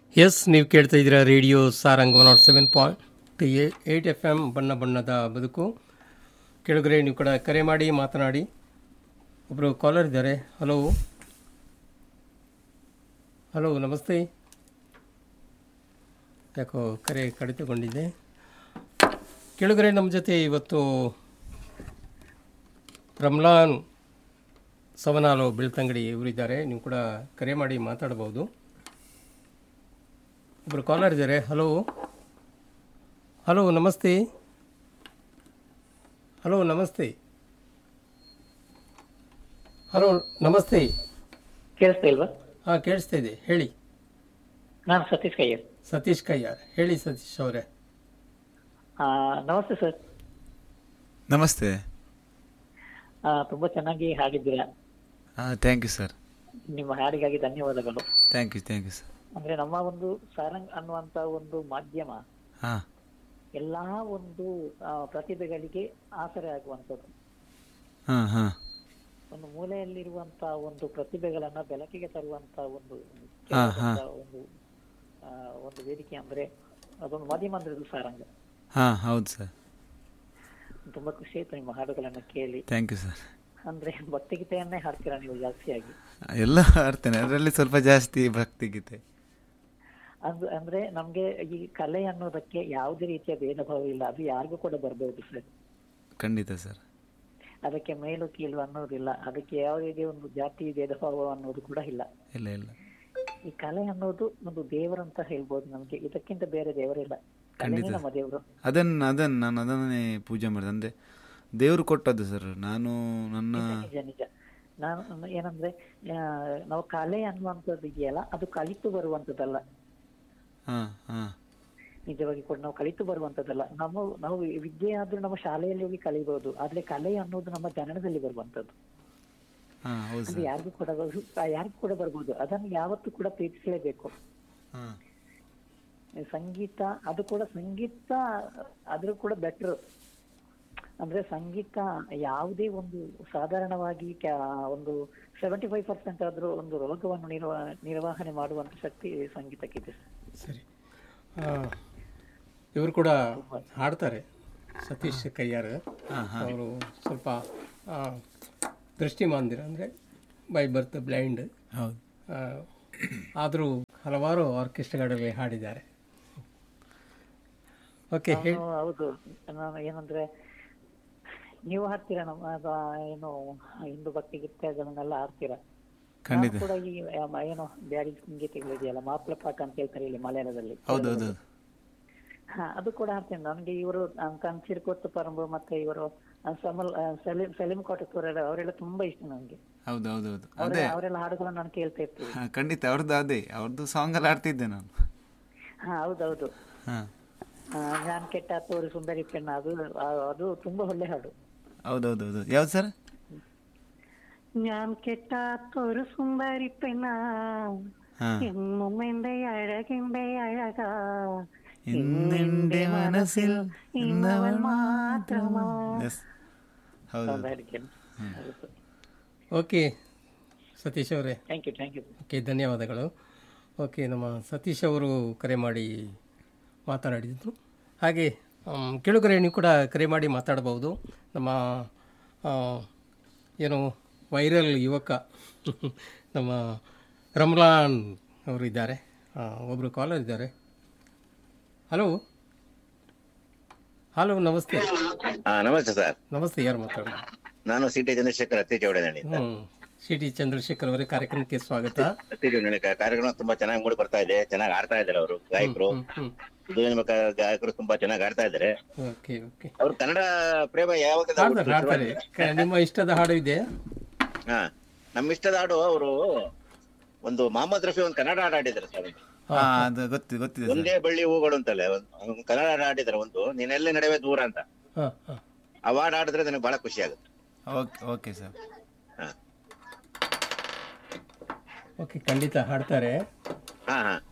S ನೀವು ಕೇಳ್ತಾ ಇದ್ದೀರಾ radio Sarang one not seven point eight F M ಬಣ್ಣ ಬಣ್ಣದ ಬದುಕು ಕೆಳಗರೆ ನೀವು ಕೂಡ ಕರೆ ಮಾಡಿ ಮಾತನಾಡಿ ಒಬ್ಬರು ಕಾಲರ್ ಇದ್ದಾರೆ ಹಲೋ ಹಲೋ ನಮಸ್ತೆ ಯಾಕೋ ಕರೆ ಕಡಿತಗೊಂಡಿದೆ ಕೆಳಗರೆ ನಮ್ಮ ಜೊತೆ ಇವತ್ತು ರಮ್ಲಾನ್ ಸವನಾಲು ಬೆಳ್ತಂಗಡಿ ಇವರಿದ್ದಾರೆ ನೀವು ಕೂಡ ಕರೆ ಮಾಡಿ ಮಾತಾಡ್ಬೋದು ಒಬ್ಬರು ಕಾಲರ್ ಇದ್ದಾರೆ ಹಲೋ ಹಲೋ ನಮಸ್ತೆ ಹಲೋ ನಮಸ್ತೆ ಹಲೋ ನಮಸ್ತೆ ಕೇಳಿಸ್ತಾ ಇಲ್ವಾ ಹಾಂ ಕೇಳಿಸ್ತಾ ಇದೆ ಹೇಳಿ ನಾನು ಸತೀಶ್ ಕಯ್ಯರ್ ಸತೀಶ್ ಕಯ್ಯಾರ್ ಹೇಳಿ ಸತೀಶ್ ಅವರೇ ಆ, ನಮಸ್ತೆ ಸರ್ ನಮಸ್ತೆ ಆ, ತುಂಬಾ ಚೆನ್ನಾಗಿ ಹಾಡಿದ್ದೀರಾ ಹಾಂ ಥ್ಯಾಂಕ್ ಯು ಸರ್ ನಿಮ್ಮ ಹಾಡಿಗಾಗಿ ಧನ್ಯವಾದಗಳು thank you thank you sir ಅಂದ್ರೆ ನಮ್ಮ ಒಂದು ಸಾರಂಗ್ ಅನ್ನುವಂತ ಒಂದು ಮಾಧ್ಯಮ ಹಾಂ ಎಲ್ಲಾ ಒಂದು ಆ, ಪ್ರತಿಭೆಗಳಿಗೆ ಆಸರೆ ಆಗುವಂಥದ್ದು ಹಾಂ ಹಾಂ ಒಂದು ಮೂಲೆಯಲ್ಲಿರುವಂತ ಒಂದು ಪ್ರತಿಭೆಗಳನ್ನ ಬೆಳಕಿಗೆ ತರುವಂತ ಒಂದು ಹಾ, ಹಾ. ಒಂದು ಆ, ಒಂದು ವೇದಿಕೆ ಅಂದ್ರೆ ಅದೊಂದು ಮಾಧ್ಯಮ ಅಂದ್ರೆ ಇದು ಸಾರಂಗ ಹಾಂ ಹೌದು ಸರ್ ತುಂಬಾ ಖುಷಿ ಆಯ್ತು ನಿಮ್ಮ ಹಾಡುಗಳನ್ನ ಕೇಳಿ ಥ್ಯಾಂಕ್ ಯು ಸರ್ ಅಂದ್ರೆ ಭಕ್ತಿಗೀತೆಯನ್ನೇ ಹಾಡ್ತೀರಾ ನೀವು ಜಾಸ್ತಿಯಾಗಿ ಎಲ್ಲ ಆಡ್ತೇನೆ ಅದರಲ್ಲಿ ಸ್ವಲ್ಪ ಜಾಸ್ತಿ ಭಕ್ತಿಗೀತೆ ಅದು ಅಂದ್ರೆ ನಮ್ಗೆ ಈ ಕಲೆ ಅನ್ನೋದಕ್ಕೆ ಯಾವುದೇ ರೀತಿಯ ಭೇದ ಭಾವ ಇಲ್ಲ ಅದು ಯಾರಿಗೂ ಕೂಡ ಬರ್ಬೋದು ಸರ್ ಖಂಡಿತ ಸರ್ ಅದಕ್ಕೆ ಮೇಲು ಕೀಳು ಅನ್ನೋದಿಲ್ಲ ಅದಕ್ಕೆ ಯಾವುದೇ ಒಂದು ಜಾತಿ ಭೇದ ಭಾವ ಅನ್ನೋದು ಕೂಡ ಇಲ್ಲ ಇಲ್ಲ ಇಲ್ಲ ಈ ಕಲೆ ಅನ್ನೋದು ಒಂದು ದೇವರಂತ ಹೇಳ್ಬೋದು ನಮ್ಗೆ ಇದಕ್ಕಿಂತ ಬೇರೆ ದೇವರಿಲ್ಲ ಕಲೆನೇ ಖಂಡಿತ. ನಮ್ಮ ದೇವರು ಅದನ್ನು ಅದನ್ನು ನಾನು ಅದನ್ನೇ ಪೂಜೆ ಮಾಡಿದೆ ಅಂದರೆ ದೇವರು ಕೊಟ್ಟದ್ದು ಸರ್ ನಾನು ನನ್ನ ನಿಜ ನಿಜ ನಾನು ಏನಂದ್ರೆ ಆ, ನಾವು ಕಲೆ ಅನ್ನುವಂಥದ್ದು ಇದೆಯಲ್ಲ ಅದು ಕಲಿತು ಬರುವಂತದ್ದಲ್ಲ ಹಾಂ ಹಾಂ ನಿಜವಾಗಿ ಕೂಡ ನಾವು ಕಲಿತು ಬರುವಂತದ್ದಲ್ಲ ನಮ್ಮ ನಾವು ವಿದ್ಯೆ ಆದ್ರೂ ನಮ್ಮ ಶಾಲೆಯಲ್ಲಿ ಹೋಗಿ ಕಲಿಬಹುದು ಆದ್ರೆ ಕಲೆ ಅನ್ನೋದು ನಮ್ಮ ಜನನದಲ್ಲಿ ಬರುವಂತದ್ದು ಹಾಂ ಹೌದು ಅದು ಸರ್ ಯಾರಿಗೂ ಕೂಡ ಬರು- ಆ, ಯಾರಿಗೂ ಕೂಡ ಬರ್ಬೋದು ಅದನ್ನು ಯಾವತ್ತೂ ಕೂಡ ಪ್ರೀತಿಸಲೇಬೇಕು ಹಾಂ ಸಂಗೀತ ಅದು ಕೂಡ ಸಂಗೀತ ಆದ್ರೂ ಕೂಡ ಬೆಟರ್ ಅಂದ್ರೆ ಸಂಗೀತ ಯಾವುದೇ ಒಂದು ಸಾಧಾರಣವಾಗಿ ಕ್ಯಾ- ಒಂದು ಸೆವೆಂಟಿ ಫೈವ್ ಪರ್ಸೆಂಟ್ ಆದ್ರೂ ಒಂದು ರೋಗವನ್ನು ನಿರ್ವ ನಿರ್ವಹಣೆ ಮಾಡುವಂತ ಶಕ್ತಿ ಸಂಗೀತಕ್ಕಿದೆ ಸರಿ ಇವರು ಕೂಡ ಹಾಡ್ತಾರೆ ಸತೀಶ್ ಕಯ್ಯಾರ್ ಅವರು ಸ್ವಲ್ಪ ಆ, ದೃಷ್ಟಿಮಾಂದಿರ ಅಂದರೆ ಬೈ ಬರ್ತ್ ಬ್ಲೈಂಡ್ ಹೌದು ಆದರೂ ಹಲವಾರು ಆರ್ಕೆಸ್ಟ್ರಾಗಳಲ್ಲಿ ಹಾಡಿದ್ದಾರೆ ಓಕೆ ಹೇಳಿ ನಾನು ಹೌದು ನಾನು ಏನಂದ್ರೆ ನೀವು ಹಾಡ್ತೀರಾ ನಮ್ಮ ಅದು ಏನು ಹಿಂದೂ ಭಕ್ತಿ ಗೀತೆಗಳನ್ನೆಲ್ಲ ಹಾಡ್ತೀರಾ ಖಂಡಿತ ನಾನು ಕೂಡ ಈ ಆ, ಏನು ಬ್ಯಾಡಿ ಸಂಗೀತಗಳಿದೆಯಲ್ಲ ಮಾಪ್ಲ ಪಾಠ ಅಂತ ಹೇಳ್ತಾರೆ ಇಲ್ಲಿ ಮಲಯಾಳದಲ್ಲಿ ಹೌದು ಹೌದು ಹೌದು ಹಾ ಅದು ಕೂಡ ಹಾಡ್ತೇನೆ ನನಗೆ ಇವರು ಕಂಚಿರ್ ಕೊತ್ತು ಪರಂಬು ಮತ್ತೆ ಇವರು ಸಮಲ್ ಆ, ಸಲೀಂ ಸಲೀಂ ಕೋಟತ್ತೂರ್ ಅವರೆಲ್ಲ ತುಂಬಾ ಇಷ್ಟ ನನಗೆ ಹೌದು ಹೌದು ಹೌದು ಅವ್ರ- ಅದೇ ಅವರೆಲ್ಲ ಹಾಡುಗಳನ್ನ ನಾನು ಕೇಳ್ತಾ ಇರ್ತೀನಿ ಹಾಂ ಖಂಡಿತ ಅವ್ರದ್ದು ಅದೇ ಅವ್ರದ್ದು ಸಾಂಗಲ್ಲಿ ಆಡ್ತಿದ್ದೆ ನಾನು ಹಾ ಹೌದೌದು ಹಾಂ ಆ, ನಾನ್ ಕೆಟ್ಟ ತೋರಿ ಸುಂದರಿ ಪೆಣ್ಣ ಅದು ಆ- ಅದು ತುಂಬಾ ಒಳ್ಳೆ ಹಾಡು ಹೌದು ಹೌದು ಹೌದು ಯಾವ್ದು ಸರ್ ഞാൻ കെട്ടാത്തൊരു സുന്ദരി പെണ്ണ ಹಾಂ എന്നും എന്റെ അഴകിന്റെ അഴക ഇന്നെന്റെ മനസ്സിൽ ഇന്നവൾ മാത്രമാ Yes. ಹೌದು ಓಕೆ ಸತೀಶ್ ಅವರೇ thank you thank you okay ಧನ್ಯವಾದಗಳು ಓಕೆ ನಮ್ಮ ಸತೀಶ್ ಅವರು ಕರೆ ಮಾಡಿ ಮಾತನಾಡಿದ್ದು ಹಾಗೆ ಆಮ್, ಕೆಳಗರೆ ನೀವು ಕೂಡ ಕರೆ ಮಾಡಿ ಮಾತಾಡಬಹುದು ನಮ್ಮ ಆ, ಏನು ವೈರಲ್ ಯುವಕ ನಮ್ಮ ರಮ್ಲಾನ್ ಅವರು ಇದ್ದಾರೆ ಒಬ್ಬರು ಕಾಲರ್ ಇದ್ದಾರೆ ಹಲೋ ಹಲೋ ನಮಸ್ತೆ ಹಾ ನಮಸ್ತೆ ಸರ್ ನಮಸ್ತೆ ಯಾರು ಮಾತಾಡೋದು ನಾನು ಸಿ ಟಿ ಚಂದ್ರಶೇಖರ್ ಅತ್ತಿ ಚೌಡನಹಳ್ಳಿ ಹ್ಞೂ ಸಿ ಟಿ ಚಂದ್ರಶೇಖರ್ ಅವರೇ ಕಾರ್ಯಕ್ರಮಕ್ಕೆ ಸ್ವಾಗತ ಅತ್ತಿ ಚೌಡನಹಳ್ಳಿ ಕ- ಕಾರ್ಯಕ್ರಮ ತುಂಬಾ ಚೆನ್ನಾಗಿ ಮೂಡಿ ಬರ್ತಾ ಇದೆ ಚೆನ್ನಾಗಿ ಆಡ್ತಾ ಇದ್ದಾರೆ ಅವರು ಗಾಯಕರು ಹ್ಞೂ ಇದು ನಿಮ್ಮ ಕ- ಗಾಯಕರು ತುಂಬಾ ಚೆನ್ನಾಗಿ ಆಡ್ತಾ ಇದ್ದಾರೆ ಓಕೆ ಓಕೆ ಅವ್ರು ಕನ್ನಡ ಪ್ರೇಮ ಯಾವಾಗ ಹಾಡ್ತಾರೆ ಹಾಡ್ತಾರೆ ಕ- ನಿಮ್ಮ ಇಷ್ಟದ ಹಾಡು ಇದೆ ಹಾ ನಮ್ಮ ಇಷ್ಟದ ಹಾಡು ಅವರು ಒಂದು ಮೊಹಮ್ಮದ್ ರಫಿ ಒಂದು ಕನ್ನಡ ಹಾಡು ಆಡಿದ್ದಾರೆ ಸರ್ ಹಾ ಅದು ಗೊತ್ತಿದೆ ಗೊತ್ತಿದೆ ಸರ್ ಒಂದೇ ಬಳ್ಳಿ ಹೂಗಳು ಅಂತಲ್ಲ ಒಂದು ಕನ್ನಡ ಹಾಡು ಆಡಿದ್ದಾರೆ ಒಂದು ನೀನೆಲ್ಲೇ ನಡೆವೆ ದೂರ ಅಂತ ಹಾಂ ಹಾಂ ಆ ಹಾಡು ಆಡಿದ್ರೆ ನನಗೆ ಬಹಳ ಖುಷಿ ಆಗುತ್ತೆ ಓಕೆ ಓಕೆ ಸರ್ ಹಾ ಓಕೆ ಖಂಡಿತ ಹಾಡ್ತಾರೆ ಹಾ ಹಾ